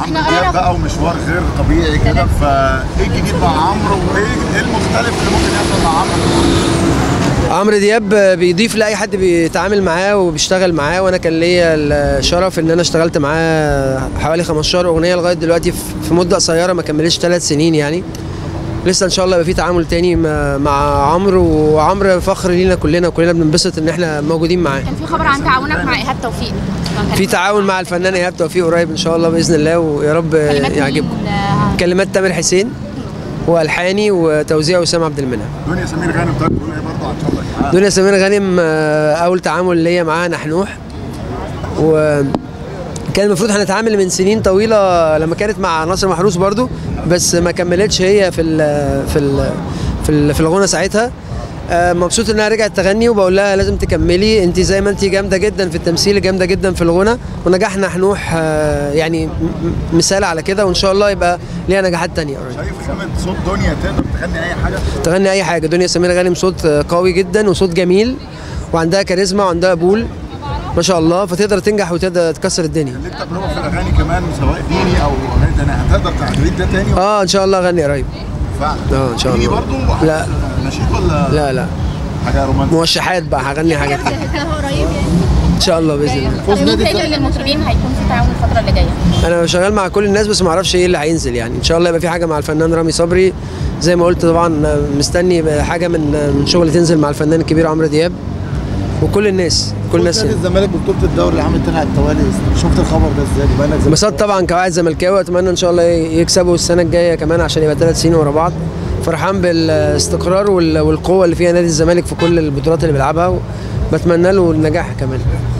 احنا عمرو دياب قرينا بقى ومشوار غير طبيعي كده فايه الجديد مع عمرو وايه ايه المختلف اللي ممكن يحصل مع عمرو عمرو دياب بيضيف لاي حد بيتعامل معاه وبيشتغل معاه وانا كان ليا الشرف ان انا اشتغلت معاه حوالي 15 اغنيه لغايه دلوقتي في- في مده قصيره ما كملتش ثلاث سنين يعني لسه ان شاء الله يبقى في تعامل تاني مع- مع عمرو وعمرو فخر لينا كلنا وكلنا بننبسط ان احنا موجودين معاه كان في خبر عن تعاونك مع ايهاب توفيق في تعاون مع الفنان ايهاب توفيق قريب ان شاء الله باذن الله ويا رب كلمات يعجبكم مين؟ آه، كلمات تامر حسين والحاني وتوزيع وسام عبد المنعم دنيا سمير غانم طيب بتقول ايه برضه عن شغلك معاه دنيا سمير غانم آه، اول تعامل ليا معاها نحنوح وكان المفروض هنتعامل من سنين طويله لما كانت مع ناصر محروس برضو بس ما كملتش هي في ال في ال في, ال في الغنى ساعتها آه، مبسوط انها رجعت تغني وبقول لها لازم تكملي انت زي ما انت جامده جدا في التمثيل جامده جدا في الغنى ونجاح نحنوح آه، يعني م- م- مثال على كده وان شاء الله يبقى ليها نجاحات تانية قريب شايف خامة صوت دنيا تقدر تغني اي حاجه تغني اي حاجه دنيا سمير غانم صوت قوي جدا وصوت جميل وعندها كاريزما وعندها قبول ما شاء الله فتقدر تنجح وتقدر تكسر الدنيا ليك تجربه في الاغاني كمان سواء ديني او اغاني تانية هتقدر تعيد ده تاني اه ان شاء الله اغني قريب فعلا اه ان شاء ديني الله برضه لا نشيد ولا لا لا حاجه رومانسيه موشحات بقى هغني حاجات كده قريب يعني ان شاء الله باذن الله طب مين تاني من المطربين هيكون في تعاون الفتره اللي جايه؟ انا شغال مع كل الناس بس ما اعرفش ايه اللي هينزل يعني ان شاء الله يبقى في حاجه مع الفنان رامي صبري زي ما قلت طبعا مستني حاجه من من شغل تنزل مع الفنان الكبير عمرو دياب وكل الناس كل الناس نادي يعني. الزمالك ببطوله الدوري اللي عامل تاني على التوالي شفت الخبر ده ازاي بما انك انبسطت طبعا كواحد زملكاوي اتمنى ان شاء الله يكسبوا السنه الجايه كمان عشان يبقى ثلاث سنين ورا بعض فرحان بالاستقرار وال- والقوه اللي فيها نادي الزمالك في كل البطولات اللي بيلعبها وبتمنى له النجاح كمان